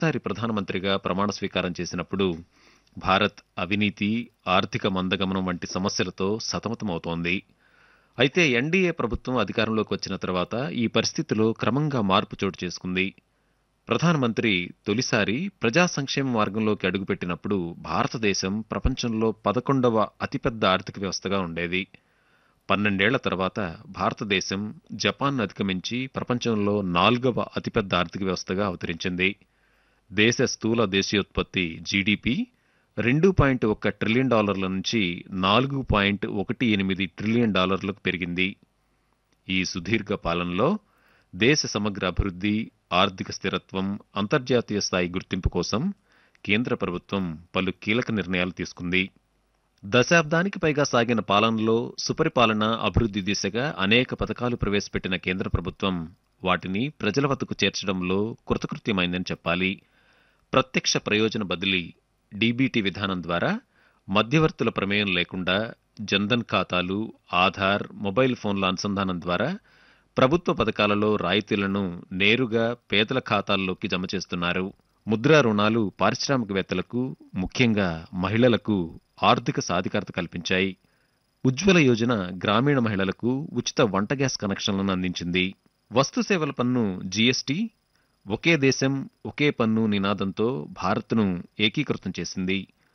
మొదటిసారి ప్రధానమంత్రిగా ప్రమాణ స్వీకారం చేసినప్పుడు భారత్ అవినీతి ఆర్థిక మందగమనం వంటి సమస్యలతో సతమతమవుతోంది అయితే ఎన్డీఏ ప్రభుత్వం అధికారంలోకి వచ్చిన తర్వాత ఈ పరిస్థితిలో క్రమంగా మార్పు చోటు చేసుకుంది ప్రధానమంత్రి తొలిసారి ప్రజా సంక్షేమ మార్గంలోకి అడుగుపెట్టినప్పుడు భారతదేశం ప్రపంచంలో పదకొండవ అతిపెద్ద ఆర్థిక వ్యవస్థగా ఉండేది పన్నెండేళ్ల తర్వాత భారతదేశం జపాన్ అధిగమించి ప్రపంచంలో నాలుగవ అతిపెద్ద ఆర్థిక వ్యవస్థగా అవతరించింది దేశ స్థూల దేశీయోత్పత్తి జీడిపి రెండు పాయింట్ ఒక్క ట్రిలియన్ డాలర్ల నుంచి నాలుగు పాయింట్ ఒకటి ఎనిమిది ట్రిలియన్ డాలర్లకు పెరిగింది ఈ సుదీర్ఘ పాలనలో దేశ సమగ్ర అభివృద్ధి ఆర్థిక స్థిరత్వం అంతర్జాతీయ స్థాయి గుర్తింపు కోసం కేంద్ర ప్రభుత్వం పలు కీలక నిర్ణయాలు తీసుకుంది దశాబ్దానికి పైగా సాగిన పాలనలో సుపరిపాలన అభివృద్ధి దిశగా అనేక పథకాలు ప్రవేశపెట్టిన కేంద్ర ప్రభుత్వం వాటిని ప్రజల వద్దకు చేర్చడంలో కృతకృత్యమైందని చెప్పాలి ప్రత్యక్ష ప్రయోజన బదిలీ డీబీటీ విధానం ద్వారా మధ్యవర్తుల ప్రమేయం లేకుండా జన్ధన్ ఖాతాలు ఆధార్ మొబైల్ ఫోన్ల అనుసంధానం ద్వారా ప్రభుత్వ పథకాలలో రాయితీలను నేరుగా పేదల ఖాతాల్లోకి జమ చేస్తున్నారు ముద్రా రుణాలు పారిశ్రామికవేత్తలకు ముఖ్యంగా మహిళలకు ఆర్థిక సాధికారత కల్పించాయి ఉజ్వల యోజన గ్రామీణ మహిళలకు ఉచిత వంట గ్యాస్ కనెక్షన్లను అందించింది వస్తు సేవల పన్ను జీఎస్టీ ఒకే దేశం ఒకే పన్ను నినాదంతో భారత్ను ఏకీకృతం చేసింది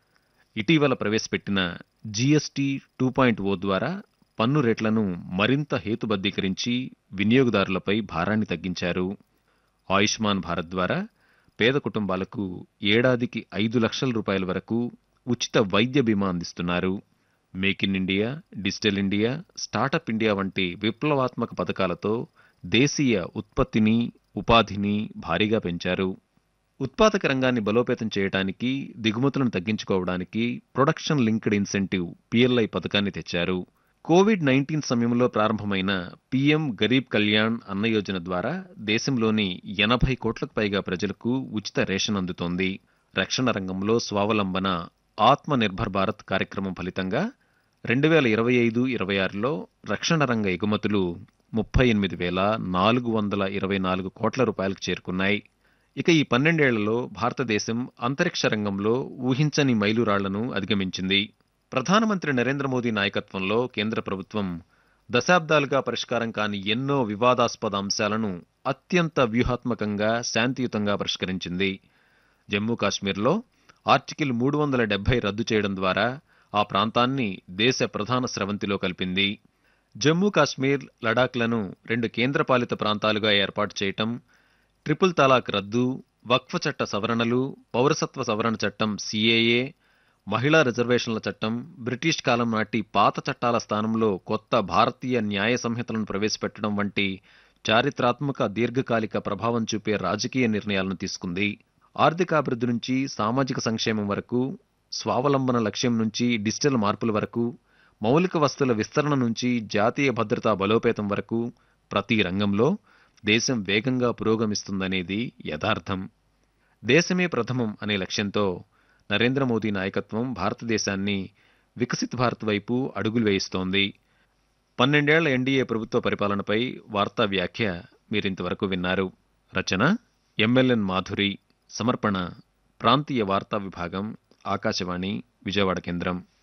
ఇటీవల ప్రవేశపెట్టిన జీఎస్టీ టూ పాయింట్ ఓ ద్వారా పన్ను రేట్లను మరింత హేతుబద్ధీకరించి వినియోగదారులపై భారాన్ని తగ్గించారు ఆయుష్మాన్ భారత్ ద్వారా పేద కుటుంబాలకు ఏడాదికి ఐదు లక్షల రూపాయల వరకు ఉచిత వైద్య బీమా అందిస్తున్నారు make in India digital India startup India వంటి విప్లవాత్మక పథకాలతో దేశీయ ఉత్పత్తిని ఉపాధిని భారీగా పెంచారు ఉత్పాదక రంగాన్ని బలోపేతం చేయడానికి దిగుమతులను తగ్గించుకోవడానికి ప్రొడక్షన్ లింక్డ్ ఇన్సెంటివ్ పిఎల్ఐ పథకాన్ని తెచ్చారు కోవిడ్ నైన్టీన్ సమయంలో ప్రారంభమైన పీఎం గరీబ్ కళ్యాణ్ అన్న యోజన ద్వారా దేశంలోని ఎనభై కోట్లకు పైగా ప్రజలకు ఉచిత రేషన్ అందుతోంది రక్షణ రంగంలో స్వావలంబన ఆత్మ నిర్భర్ భారత్ కార్యక్రమం ఫలితంగా రెండు వేల ఇరవై ఐదు ఇరవై ఆరులో రక్షణ రంగ ఎగుమతులు ముప్పై ఎనిమిది వేల నాలుగు వందల ఇరవై నాలుగు కోట్ల రూపాయలకు చేరుకున్నాయి ఇక ఈ పన్నెండేళ్లలో భారతదేశం అంతరిక్ష రంగంలో ఊహించని మైలురాళ్లను అధిగమించింది ప్రధానమంత్రి నరేంద్ర మోదీ నాయకత్వంలో కేంద్ర ప్రభుత్వం దశాబ్దాలుగా పరిష్కారం కాని ఎన్నో వివాదాస్పద అంశాలను అత్యంత వ్యూహాత్మకంగా శాంతియుతంగా పరిష్కరించింది జమ్మూ కాశ్మీర్లో ఆర్టికల్ మూడు వందల డెబ్బై రద్దు చేయడం ద్వారా ఆ ప్రాంతాన్ని దేశ ప్రధాన స్రవంతిలో కలిపింది జమ్మూ కాశ్మీర్ లడాఖ్లను రెండు కేంద్రపాలిత ప్రాంతాలుగా ఏర్పాటు చేయటం ట్రిపుల్ తలాక్ రద్దు వక్ఫ్ చట్ట సవరణలు పౌరసత్వ సవరణ చట్టం సిఏఏ మహిళా రిజర్వేషన్ల చట్టం బ్రిటిష్ కాలం నాటి పాత చట్టాల స్థానంలో కొత్త భారతీయ న్యాయ సంహితలను ప్రవేశపెట్టడం వంటి చారిత్రాత్మక దీర్ఘకాలిక ప్రభావం చూపే రాజకీయ నిర్ణయాలను తీసుకుంది ఆర్థికాభివృద్ధి నుంచి సామాజిక సంక్షేమం వరకు స్వావలంబన లక్ష్యం నుంచి డిజిటల్ మార్పుల వరకు మౌలిక వస్తువుల విస్తరణ నుంచి జాతీయ భద్రతా బలోపేతం వరకు ప్రతి రంగంలో దేశం వేగంగా పురోగమిస్తుందనేది యథార్థం దేశమే ప్రథమం అనే లక్ష్యంతో నరేంద్ర మోదీ నాయకత్వం భారతదేశాన్ని వికసిత్ భారత్ వైపు అడుగులు వేయిస్తోంది పన్నెండేళ్ల ఎన్డీఏ ప్రభుత్వ పరిపాలనపై వార్తా వ్యాఖ్య మీరింతవరకు విన్నారు రచన ఎంఎల్ఎన్ మాధురి సమర్పణ ప్రాంతీయ వార్తా విభాగం ఆకాశవాణి విజయవాడ కేంద్రం